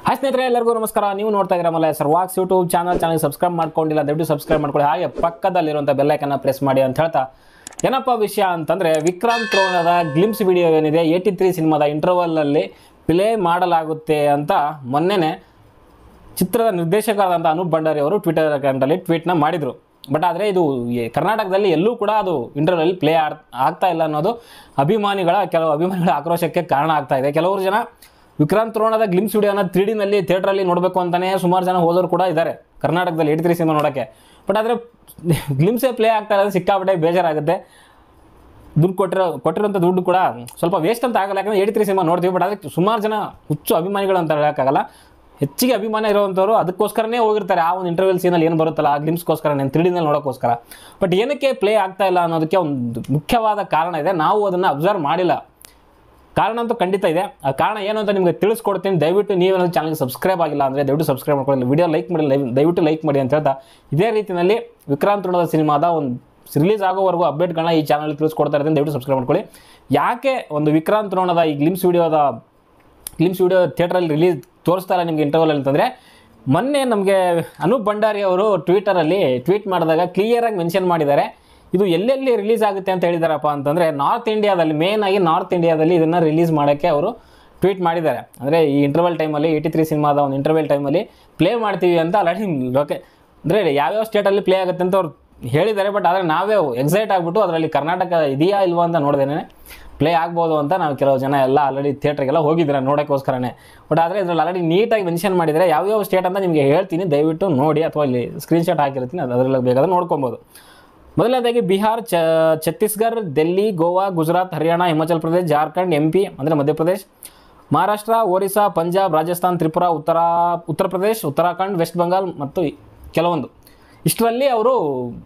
hi ಸ್ನೇಹಿತರೆ ಎಲ್ಲರಿಗೂ ನಮಸ್ಕಾರ ನೀವು ನೋಡ್ತಾ ಇದ್ದೀರಾ ಮಲ್ಲ ಸರ್ವಾಕ್ಸ್ ಯೂಟ್ಯೂಬ್ ಚಾನಲ್ ಚಾನಲ್ ಸಬ್ಸ್ಕ್ರೈಬ್ ಮಾಡ್ಕೊಂಡಿಲ್ಲ ದಯವಿಟ್ಟು ಸಬ್ಸ್ಕ್ರೈಬ್ ಮಾಡ್ಕೊಳ್ಳಿ ಹಾಗೆ ಪಕ್ಕದಲ್ಲಿರುವಂಥ ಬೆಲ್ಲೈಕನ್ನ ಪ್ರೆಸ್ ಮಾಡಿ ಅಂತ ಹೇಳ್ತಾ ಏನಪ್ಪ ವಿಷಯ ಅಂತಂದರೆ ವಿಕ್ರಾಂತ್ ರೋಣದ ಗ್ಲಿಮ್ಸ್ ವಿಡಿಯೋ ಏನಿದೆ ಏಯ್ಟಿ ತ್ರೀ ಸಿನಿಮಾದ ಇಂಟರ್ವಲ್ನಲ್ಲಿ ಪ್ಲೇ ಮಾಡಲಾಗುತ್ತೆ ಅಂತ ಮೊನ್ನೆನೇ ಚಿತ್ರದ ನಿರ್ದೇಶಕರಾದಂಥ ಅನೂಪ್ ಭಂಡಾರಿ ಅವರು ಟ್ವಿಟರ್ ಅಕೌಂಟಲ್ಲಿ ಟ್ವೀಟ್ನ ಮಾಡಿದರು ಬಟ್ ಆದರೆ ಇದು ಈ ಕರ್ನಾಟಕದಲ್ಲಿ ಎಲ್ಲೂ ಕೂಡ ಅದು ಇಂಟರ್ವಲ್ಲಿ ಪ್ಲೇ ಆಡ್ ಆಗ್ತಾ ಇಲ್ಲ ಅನ್ನೋದು ಅಭಿಮಾನಿಗಳ ಕೆಲವು ಅಭಿಮಾನಿಗಳ ಆಕ್ರೋಶಕ್ಕೆ ಕಾರಣ ಆಗ್ತಾ ಇದೆ ಕೆಲವರು ಜನ ವಿಕ್ರಾಂತ್ ರೋಣದ ಗ್ಲಿಮ್ಸ್ ವಿಡಿಯೋನ ತ್ರೀ ಡಿನಲ್ಲಿ ಥಿಯೇಟ್ರಲ್ಲಿ ನೋಡಬೇಕು ಅಂತಲೇ ಸುಮಾರು ಜನ ಹೋದವರು ಕೂಡ ಇದ್ದಾರೆ ಕರ್ನಾಟಕದಲ್ಲಿ ಏಯ್ಟಿ ತ್ರೀ ಸಿನಿಮಾ ನೋಡೋಕ್ಕೆ ಬಟ್ ಆದರೆ ಗ್ಲಿಮ್ಸೇ ಪ್ಲೇ ಆಗ್ತಾ ಇಲ್ಲ ಸಿಕ್ಕಾಪಟ್ಟೆ ಬೇಜಾರಾಗುತ್ತೆ ದುಡ್ಡು ಕೊಟ್ಟಿರೋ ಕೊಟ್ಟಿರೋಂಥ ದುಡ್ಡು ಕೂಡ ಸ್ವಲ್ಪ ವೇಸ್ಟ್ ಅಂತ ಆಗಲ್ಲ ಯಾಕಂದ್ರೆ ಏಯ್ಟಿ ತ್ರೀ ಸಿನಿಮಾ ನೋಡ್ತೀವಿ ಬಟ್ ಅದಕ್ಕೆ ಸುಮಾರು ಜನ ಹುಚ್ಚು ಅಭಿಮಾನಿಗಳು ಅಂತ ಹೇಳೋಕ್ಕಾಗಲ್ಲ ಹೆಚ್ಚಿಗೆ ಅಭಿಮಾನ ಇರುವಂಥವ್ರು ಅದಕ್ಕೋಸ್ಕರನೇ ಹೋಗಿರ್ತಾರೆ ಆ ಒಂದು ಇಂಟರ್ವ್ಯೂಲ್ ಸೀನಲ್ಲಿ ಏನು ಬರುತ್ತಲ್ಲ ಆ ಗ್ಲಿಮ್ಸ್ಗೋಸ್ಕರ ನಾನು ತ್ರೀ ಡಿನಲ್ಲಿ ನೋಡೋಕ್ಕೋಸ್ಕರ ಬಟ್ ಏನಕ್ಕೆ ಪ್ಲೇ ಆಗ್ತಾ ಇಲ್ಲ ಅನ್ನೋದಕ್ಕೆ ಒಂದು ಮುಖ್ಯವಾದ ಕಾರಣ ಇದೆ ನಾವು ಅದನ್ನು ಅಬ್ಸರ್ವ್ ಮಾಡಿಲ್ಲ ಕಾರಣ ಅಂತೂ ಖಂಡಿತ ಇದೆ ಆ ಕಾರಣ ಏನು ಅಂತ ನಿಮಗೆ ತಿಳಿಸ್ಕೊಡ್ತೀನಿ ದಯವಿಟ್ಟು ನೀವೇನಾದ್ರು ಚಾನಲ್ಗೆ ಸಬ್ಸ್ಕ್ರೈಬ್ ಆಗಿಲ್ಲ ಅಂದರೆ ದಯವಿಟ್ಟು ಸಬ್ಸ್ಕ್ರೈಬ್ ಮಾಡ್ಕೊಳ್ಳಿ ವಿಡಿಯೋ ಲೈಕ್ ಮಾಡಿ ಲೈವ್ ದಯವಿಟ್ಟು ಲೈಕ್ ಮಾಡಿ ಅಂತ ಹೇಳ್ತಾ ಇದೇ ರೀತಿಯಲ್ಲಿ ವಿಕ್ರಾಂತ್ ಋಣದ ಸಿನಿಮಾದ ಒಂದು ರಿಲೀಸ್ ಆಗೋವರೆಗೂ ಅಪ್ಡೇಟ್ಗಳನ್ನ ಈ ಚಾನಲ್ ತಿಳಿಸ್ಕೊಡ್ತಾ ಇರ್ತೀನಿ ದಯವಿಟ್ಟು ಸಬ್ಸ್ಕ್ರೈಬ್ ಮಾಡ್ಕೊಳ್ಳಿ ಯಾಕೆ ಒಂದು ವಿಕ್ರಾಂತ್ ಋಣದ ಈ ಗ್ಲಿಮ್ಸ್ ವಿಡಿಯೋದ ಗ್ಲಿಮ್ಸ್ ವಿಡಿಯೋ ಥಿಯೇಟ್ರಲ್ಲಿ ರಿಲೀಸ್ ತೋರಿಸ್ತಾ ಇಲ್ಲ ನಿಮಗೆ ಇಂಟರ್ವಲ್ ಅಂತಂದರೆ ಮೊನ್ನೆ ನಮಗೆ ಅನೂಪ್ ಭಂಡಾರಿ ಅವರು ಟ್ವಿಟರಲ್ಲಿ ಟ್ವೀಟ್ ಮಾಡಿದಾಗ ಕ್ಲಿಯರಾಗಿ ಮೆನ್ಷನ್ ಮಾಡಿದ್ದಾರೆ ಇದು ಎಲ್ಲೆಲ್ಲಿ ರಿಲೀಸ್ ಆಗುತ್ತೆ ಅಂತ ಹೇಳಿದಾರಪ್ಪ ಅಂತಂದರೆ ನಾರ್ತ್ ಇಂಡಿಯಾದಲ್ಲಿ ಮೇನ್ ಆಗಿ ನಾರ್ತ್ ಇಂಡಿಯಾದಲ್ಲಿ ಇದನ್ನು ರಿಲೀಸ್ ಮಾಡೋಕ್ಕೆ ಅವರು ಟ್ವೀಟ್ ಮಾಡಿದ್ದಾರೆ ಅಂದರೆ ಈ ಇಂಟರ್ವಲ್ ಟೈಮಲ್ಲಿ ಏಯ್ಟಿ ತ್ರೀ ಸಿನಿಮಾದ ಒಂದು ಇಂಟರ್ವಲ್ ಟೈಮಲ್ಲಿ ಪ್ಲೇ ಮಾಡ್ತೀವಿ ಅಂತ ಆಲ್ರೆಡಿ ಓಕೆ ಅಂದರೆ ಯಾವ್ಯಾವ ಸ್ಟೇಟಲ್ಲಿ ಪ್ಲೇ ಆಗುತ್ತೆ ಅಂತ ಅವ್ರು ಹೇಳಿದ್ದಾರೆ ಬಟ್ ಆದರೆ ನಾವೇ ಎಕ್ಸೈಟ್ ಆಗಿಬಿಟ್ಟು ಅದರಲ್ಲಿ ಕರ್ನಾಟಕ ಇದೆಯಾ ಇಲ್ವಾ ಅಂತ ನೋಡಿದೇನೆ ಪ್ಲೇ ಆಗ್ಬೋದು ಅಂತ ನಾವು ಕೆಲವು ಜನ ಎಲ್ಲ ಆಲ್ರೆಡಿ ಥಿಯೇಟ್ರಿಗೆಲ್ಲ ಹೋಗಿದ್ದಾರೆ ನೋಡೋಕ್ಕೋಸ್ಕರನೇ ಬಟ್ ಆದರೆ ಇದರಲ್ಲಿ ಆಲ್ರೆಡಿ ನೀಟಾಗಿ ಮೆನ್ಷನ್ ಮಾಡಿದರೆ ಯಾವ್ಯಾವ ಸ್ಟೇಟ್ ಅಂತ ನಿಮಗೆ ಹೇಳ್ತೀನಿ ದಯವಿಟ್ಟು ನೋಡಿ ಅಥವಾ ಇಲ್ಲಿ ಸ್ಕ್ರೀನ್ಶಾಟ್ ಹಾಕಿರ್ತೀನಿ ಅದು ಅದರಲ್ಲಿ ಬೇಕಾದ್ರೆ ನೋಡ್ಕೊಬೋದು ಮೊದಲನೇದಾಗಿ ಬಿಹಾರ್ ಚ ಛತ್ತೀಸ್ಗಢ ಡೆಲ್ಲಿ ಗೋವಾ ಗುಜರಾತ್ ಹರಿಯಾಣ ಹಿಮಾಚಲ್ ಪ್ರದೇಶ್ ಜಾರ್ಖಂಡ್ ಎಂ ಪಿ ಅಂದರೆ ಮಧ್ಯಪ್ರದೇಶ್ ಮಹಾರಾಷ್ಟ್ರ ಒರಿಸ್ಸಾ ಪಂಜಾಬ್ ರಾಜಸ್ಥಾನ್ ತ್ರಿಪುರ ಉತ್ತರ ಉತ್ತರ ಪ್ರದೇಶ್ ಉತ್ತರಾಖಂಡ್ ವೆಸ್ಟ್ ಬೆಂಗಾಲ್ ಮತ್ತು ಕೆಲವೊಂದು ಇಷ್ಟರಲ್ಲಿ ಅವರು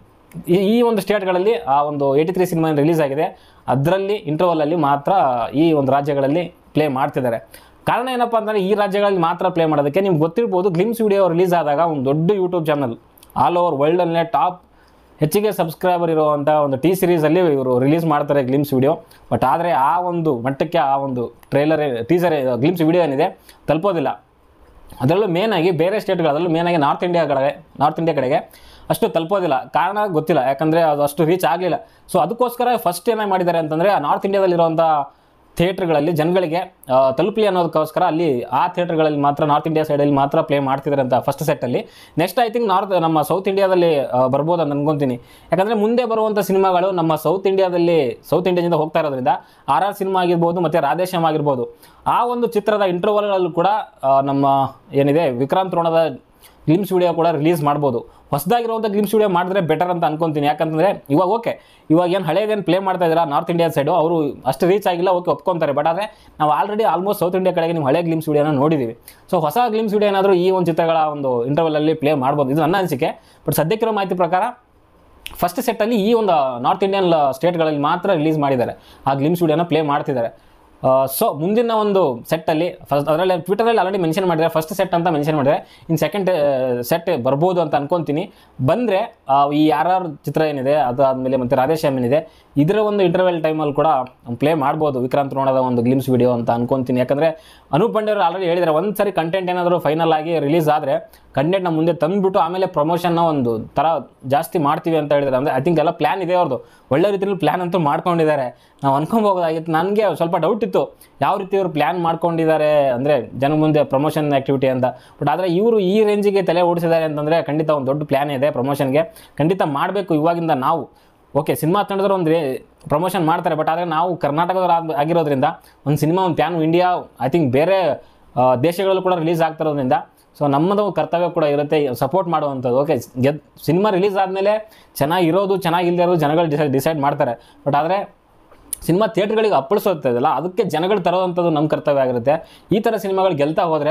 ಈ ಈ ಒಂದು ಸ್ಟೇಟ್ಗಳಲ್ಲಿ ಆ ಒಂದು ಏಯ್ಟಿ ತ್ರೀ ಸಿನಿಮಾ ರಿಲೀಸ್ ಆಗಿದೆ ಅದರಲ್ಲಿ ಇಂಟರ್ವಲಲ್ಲಿ ಮಾತ್ರ ಈ ಒಂದು ರಾಜ್ಯಗಳಲ್ಲಿ ಪ್ಲೇ ಮಾಡ್ತಿದ್ದಾರೆ ಕಾರಣ ಏನಪ್ಪ ಅಂತಂದರೆ ಈ ರಾಜ್ಯಗಳಲ್ಲಿ ಮಾತ್ರ ಪ್ಲೇ ಮಾಡೋದಕ್ಕೆ ನಿಮ್ಗೆ ಗೊತ್ತಿರ್ಬೋದು ಗ್ಲಿಮ್ಸ್ ವಿಡಿಯೋ ರಿಲೀಸ್ ಆದಾಗ ಒಂದು ದೊಡ್ಡ ಯೂಟ್ಯೂಬ್ ಚಾನಲ್ ಆಲ್ ಓವರ್ ವರ್ಲ್ಡಲ್ಲೇ ಟಾಪ್ ಹೆಚ್ಚಿಗೆ ಸಬ್ಸ್ಕ್ರೈಬರ್ ಇರುವಂಥ ಒಂದು ಟಿ ಸೀರೀಸಲ್ಲಿ ಇವರು ರಿಲೀಸ್ ಮಾಡ್ತಾರೆ ಗ್ಲಿಮ್ಸ್ ವಿಡಿಯೋ ಬಟ್ ಆದರೆ ಆ ಒಂದು ಮಟ್ಟಕ್ಕೆ ಆ ಒಂದು ಟ್ರೈಲರ್ ಟೀಸರ್ ಗ್ಲಿಮ್ಸ್ ವಿಡಿಯೋ ಏನಿದೆ ತಲುಪೋದಿಲ್ಲ ಅದರಲ್ಲೂ ಮೇನಾಗಿ ಬೇರೆ ಸ್ಟೇಟ್ಗಳು ಅದರಲ್ಲೂ ಮೇನಾಗಿ ನಾರ್ತ್ ಇಂಡಿಯಾ ಕಡೆಗೆ ನಾರ್ತ್ ಇಂಡಿಯಾ ಕಡೆಗೆ ಅಷ್ಟು ತಲುಪೋದಿಲ್ಲ ಕಾರಣ ಗೊತ್ತಿಲ್ಲ ಯಾಕಂದರೆ ಅದು ಅಷ್ಟು ರೀಚ್ ಆಗಲಿಲ್ಲ ಸೊ ಅದಕ್ಕೋಸ್ಕರ ಫಸ್ಟ್ ಏನಾಗಿ ಮಾಡಿದ್ದಾರೆ ಅಂತಂದರೆ ಆ ನಾರ್ತ್ ಇಂಡಿಯಾದಲ್ಲಿರುವಂಥ ಥಿಯೇಟ್ರ್ಗಳಲ್ಲಿ ಜನಗಳಿಗೆ ಆ, ತಲುಪಲಿ ಅನ್ನೋದಕ್ಕೋಸ್ಕರ ಅಲ್ಲಿ ಆ ಥಿಯೇಟ್ರ್ಗಳಲ್ಲಿ ಮಾತ್ರ ನಾರ್ತ್ ಇಂಡಿಯಾ ಸೈಡಲ್ಲಿ ಮಾತ್ರ ಪ್ಲೇ ಮಾಡ್ತಿದ್ದಾರೆ ಅಂತ ಫಸ್ಟ್ ಸೆಟ್ಟಲ್ಲಿ ನೆಕ್ಸ್ಟ್ ಐ ಥಿಂಕ್ ನಾರ್ತ್ ನಮ್ಮ ಸೌತ್ ಇಂಡಿಯಾದಲ್ಲಿ ಆ, ಬರ್ಬೋದು ಅಂತ ಅನ್ಕೊತೀನಿ ಯಾಕಂದರೆ ಮುಂದೆ ಬರುವಂಥ ಸಿನಿಮಾಗಳು ನಮ್ಮ ಸೌತ್ ಇಂಡಿಯಾದಲ್ಲಿ ಸೌತ್ ಇಂಡಿಯಾದಿಂದ ಹೋಗ್ತಾ ಇರೋದ್ರಿಂದ ಆರ್ ಆರ್ ಸಿನಿಮಾ ಆಗಿರ್ಬೋದು ಮತ್ತು ರಾಧೇಶ್ಯಾಮ್ ಆಗಿರ್ಬೋದು ಆ ಒಂದು ಚಿತ್ರದ ಇಂಟರ್ವಲ್ಗಳಲ್ಲೂ ಕೂಡ ಆ, ನಮ್ಮ ಏನಿದೆ ವಿಕ್ರಾಂತ್ ರೋಣದ ಗ್ಲಿಮ್ಸ್ ವಿಡಿಯೋ ಕೂಡ ರಿಲೀಸ್ ಮಾಡ್ಬೋದು ಹೊಸದಾಗಿರುವಂಥ ಗ್ಲಿಮ್ಸ್ ವಿಡಿಯೋ ಮಾಡಿದ್ರೆ ಬೆಟರ್ ಅಂತ ಅನ್ಕೊಂತೀನಿ ಯಾಕಂತಂದರೆ ಇವಾಗ ಓಕೆ ಇವಾಗ ಏನು ಹಳೇದೇನು ಪ್ಲೇ ಮಾಡ್ತಾ ಇದ್ದೀರಾ ನಾರ್ತ್ ಇಂಡಿಯಾ ಸೈಡು ಅವರು ಅಷ್ಟು ರೀಚ್ ಆಗಿಲ್ಲ ಓಕೆ ಒಪ್ಕೊತಾರೆ ಬಟ್ ಆದರೆ ನಾವು ಆಲ್ರೆಡಿ ಆಲ್ಮೋಸ್ಟ್ ಸೌತ್ ಇಂಡಿಯಾ ಕಡೆಗೆ ನೀವು ಹಳೆ ಗ್ಲಿಮ್ಸ್ ವಿಡಿಯೋನ ನೋಡಿದ್ದೀವಿ ಸೊ ಹೊಸ ಗ್ಲಿಮ್ಸ್ ವಿಡಿಯೋ ಏನಾದರೂ ಈ ಒಂದು ಚಿತ್ರಗಳ ಒಂದು ಇಂಟರ್ವಲಲ್ಲಿ ಪ್ಲೇ ಮಾಡ್ಬೋದು ಇದು ನನ್ನ ಅನಿಸಿಕೆ ಬಟ್ ಸದ್ಯಕ್ಕಿರೋ ಮಾಹಿತಿ ಪ್ರಕಾರ ಫಸ್ಟ್ ಸೆಟ್ಟಲ್ಲಿ ಈ ಒಂದು ನಾರ್ತ್ ಇಂಡಿಯನ್ ಸ್ಟೇಟ್ಗಳಲ್ಲಿ ಮಾತ್ರ ರಿಲೀಸ್ ಮಾಡಿದ್ದಾರೆ ಆ ಗ್ಲಿಮ್ಸ್ ವಿಡಿಯೋನ ಪ್ಲೇ ಮಾಡ್ತಿದ್ದಾರೆ ಸೊ ಮುಂದಿನ ಒಂದು ಸೆಟ್ಟಲ್ಲಿ ಫಸ್ಟ್ ಅದರಲ್ಲಿ ಟ್ವಿಟರಲ್ಲಿ ಆಲ್ರೆಡಿ ಮೆನ್ಷನ್ ಮಾಡಿದ್ದಾರೆ ಫಸ್ಟ್ ಸೆಟ್ ಅಂತ ಮೆನ್ಷನ್ ಮಾಡಿದ್ದಾರೆ ಇನ್ನು ಸೆಕೆಂಡ್ ಸೆಟ್ ಬರ್ಬೋದು ಅಂತ ಅನ್ಕೊತೀನಿ ಬಂದರೆ ಈ ಆರ್ ಆರ್ ಚಿತ್ರ ಏನಿದೆ ಅದು ಆದಮೇಲೆ ಮತ್ತು ರಾಧೇಶ್ಯಾಮ್ ಏನಿದೆ ಇದರ ಒಂದು ಇಂಟರ್ವೆಲ್ ಟೈಮಲ್ಲಿ ಕೂಡ ಪ್ಲೇ ಮಾಡ್ಬೋದು ವಿಕ್ರಾಂತ್ ರೋಣದ ಒಂದು ಗ್ಲಿಮ್ಸ್ ವಿಡಿಯೋ ಅಂತ ಅನ್ಕೊತೀನಿ ಯಾಕಂದರೆ ಅನೂಪ್ ಭಂಡಾರಿ ಆಲ್ರೆಡಿ ಹೇಳಿದ್ದಾರೆ ಒಂದು ಸರಿ ಕಂಟೆಂಟ್ ಏನಾದರೂ ಫೈನಲ್ ಆಗಿ ರಿಲೀಸ್ ಆದರೆ ಕಂಟೆಂಟ್ ನಮ್ಮ ಮುಂದೆ ತಂದುಬಿಟ್ಟು ಆಮೇಲೆ ಪ್ರಮೋಷನ್ನ ಒಂದು ಥರ ಜಾಸ್ತಿ ಮಾಡ್ತೀವಿ ಅಂತ ಹೇಳಿದ್ದಾರೆ ಅಂದರೆ ಐ ಥಿಂಕ್ ಎಲ್ಲ ಪ್ಲ್ಯಾನ್ ಇದೆ ಅವ್ರದ್ದು ಒಳ್ಳೆ ರೀತಿಯಲ್ಲಿ ಪ್ಲ್ಯಾನ್ ಅಂತೂ ಮಾಡ್ಕೊಂಡಿದ್ದಾರೆ ನಾವು ಅನ್ಕೊಬೋದಾಗಿತ್ತು ನನಗೆ ಸ್ವಲ್ಪ ಡೌಟ್ ಇತ್ತು ಯಾವ ರೀತಿ ಇವರು ಪ್ಲ್ಯಾನ್ ಮಾಡ್ಕೊಂಡಿದ್ದಾರೆ ಅಂದರೆ ಜನ ಮುಂದೆ ಪ್ರಮೋಷನ್ ಆ್ಯಕ್ಟಿವಿಟಿ ಅಂತ ಬಟ್ ಆದರೆ ಇವರು ಈ ರೇಂಜಿಗೆ ತಲೆ ಓಡಿಸಿದ್ದಾರೆ ಅಂತಂದರೆ ಖಂಡಿತ ಒಂದು ದೊಡ್ಡ ಪ್ಲ್ಯಾನ್ ಇದೆ ಪ್ರಮೋಷನ್ಗೆ ಖಂಡಿತ ಮಾಡಬೇಕು ಇವಾಗಿಂದ ನಾವು ಓಕೆ ಸಿನಿಮಾ ತಂಡದವ್ರು ಒಂದು ರೇ ಪ್ರಮೋಷನ್ ಮಾಡ್ತಾರೆ ಬಟ್ ಆದರೆ ನಾವು ಕರ್ನಾಟಕದವ್ರು ಆಗ್- ಆಗಿರೋದ್ರಿಂದ ಒಂದು ಸಿನಿಮಾ ಒಂದು ಪ್ಯಾನ್ ಇಂಡಿಯಾ ಐ ಥಿಂಕ್ ಬೇರೆ ಆ, ದೇಶಗಳಲ್ಲೂ ಕೂಡ ರಿಲೀಸ್ ಆಗ್ತಿರೋದ್ರಿಂದ ಸೊ ನಮ್ಮದು ಕರ್ತವ್ಯ ಕೂಡ ಇರುತ್ತೆ ಸಪೋರ್ಟ್ ಮಾಡುವಂಥದ್ದು ಓಕೆ ಗೆದ್ ಸಿನಿಮಾ ರಿಲೀಸ್ ಆದಮೇಲೆ ಚೆನ್ನಾಗಿರೋದು ಚೆನ್ನಾಗಿಲ್ಲದೆ ಇರೋದು ಜನಗಳು ಡಿಸೈಡ್ ಡಿಸೈಡ್ ಮಾಡ್ತಾರೆ ಬಟ್ ಆದರೆ ಸಿನಿಮಾ ಥಿಯೇಟ್ರ್ಗಳಿಗೆ ಅಪ್ಪಳಿಸೋಗ್ತದಲ್ಲ ಅದಕ್ಕೆ ಜನಗಳು ತರೋವಂಥದ್ದು ನಮ್ಮ ಕರ್ತವ್ಯ ಆಗಿರುತ್ತೆ ಈ ಥರ ಸಿನಿಮಾಗಳು ಗೆಲ್ತಾ ಹೋದರೆ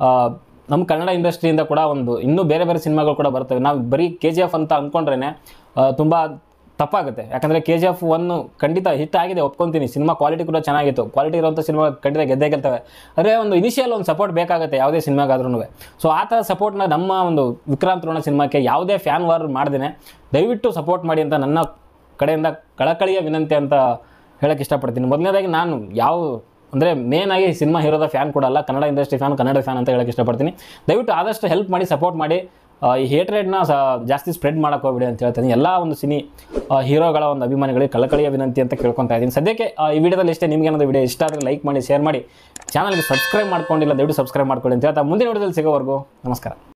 ನಮ್ಮ ಕನ್ನಡ ಇಂಡಸ್ಟ್ರಿಯಿಂದ ಕೂಡ ಒಂದು ಇನ್ನೂ ಬೇರೆ ಬೇರೆ ಸಿನಿಮಾಗಳು ಕೂಡ ಬರ್ತವೆ ನಾವು ಬರೀ ಕೆ ಜಿ ಎಫ್ ಅಂತ ಅಂದ್ಕೊಂಡ್ರೇ ತುಂಬ ತಪ್ಪಾಗುತ್ತೆ ಯಾಕಂದರೆ ಕೆ ಜಿ ಎಫ್ ಒನ್ನು ಖಂಡಿತ ಹಿಟ್ ಆಗಿದೆ ಒಪ್ಕೊತೀನಿ ಸಿನಿಮಾ ಕ್ವಾಲಿಟಿ ಕೂಡ ಚೆನ್ನಾಗಿತ್ತು ಕ್ವಾಲಿಟಿ ಇರುವಂಥ ಸಿನಿಮಾ ಖಂಡಿತ ಗೆದ್ದೇ ಗೆಲ್ತವೆ ಆದರೆ ಒಂದು ಇನಿಷಿಯಲ್ ಒಂದು ಸಪೋರ್ಟ್ ಬೇಕಾಗುತ್ತೆ ಯಾವುದೇ ಸಿನಿಮಾಗಾದ್ರೂ ಸೊ ಆ ಥರ ಸಪೋರ್ಟ್ನ ನಮ್ಮ ಒಂದು ವಿಕ್ರಾಂತ್ ರೋಣ ಸಿನಿಮಾಕ್ಕೆ ಯಾವುದೇ ಫ್ಯಾನ್ ವಾರ್ ಮಾಡ್ದೇನೆ ದಯವಿಟ್ಟು ಸಪೋರ್ಟ್ ಮಾಡಿ ಅಂತ ನನ್ನ ಕಡೆಯಿಂದ ಕಳಕಳಿಯ ವಿನಂತಿ ಅಂತ ಹೇಳಕ್ಕೆ ಇಷ್ಟಪಡ್ತೀನಿ ಮೊದಲನೇದಾಗಿ ನಾನು ಯಾವ ಅಂದರೆ ಮೇನ್ ಆಗಿ ಸಿನಿಮಾ ಹೀರೋದ ಫ್ಯಾನ್ ಕೂಡ ಅಲ್ಲ Kannada industry fan Kannada fan ಅಂತ ಹೇಳಕ್ಕೆ ಇಷ್ಟಪಡ್ತೀನಿ ದಯವಿಟ್ಟು ಆದಷ್ಟು ಹೆಲ್ಪ್ ಮಾಡಿ ಸಪೋರ್ಟ್ ಮಾಡಿ ಆ, ಈ ಹೇಟ್ರೇಡ್ನ ಜಾಸ್ತಿ ಸ್ಪ್ರೆಡ್ ಮಾಡಕ್ಕೆ ಹೋಗ್ಬಿಡಿ ಅಂತ ಹೇಳ್ತೀನಿ ಎಲ್ಲ ಒಂದು ಸಿನಿ ಆ, ಹೀರೋಗಳ ಒಂದು ಅಭಿಮಾನಿಗಳಿಗೆ ಕಳಕಳಿಯ ವಿನಂತಿ ಅಂತ ಕೇಳ್ಕೊತಾ ಇದ್ದೀನಿ ಸದ್ಯಕ್ಕೆ ಆ, ಈ ವಿಡಿಯೋದಲ್ಲಿ ಇಷ್ಟೇ ನಿಮ್ಗೆ ಏನಾದರೂ ವಿಡಿಯೋ ಇಷ್ಟ ಆದರೆ ಲೈಕ್ ಮಾಡಿ ಶೇರ್ ಮಾಡಿ ಚಾನಲ್ಗೆ ಸಬ್ಸ್ಕ್ರೈಬ್ ಮಾಡ್ಕೊಂಡಿಲ್ಲ ದಯವಿಟ್ಟು ಸಬ್ಸ್ಕ್ರೈಬ್ ಮಾಡ್ಕೊಳ್ಳಿ ಅಂತ ಹೇಳ್ತಾ ಮುಂದಿನ ವಿಡಿಯೋದಲ್ಲಿ ಸಿಗೋವರೆಗೂ ನಮಸ್ಕಾರ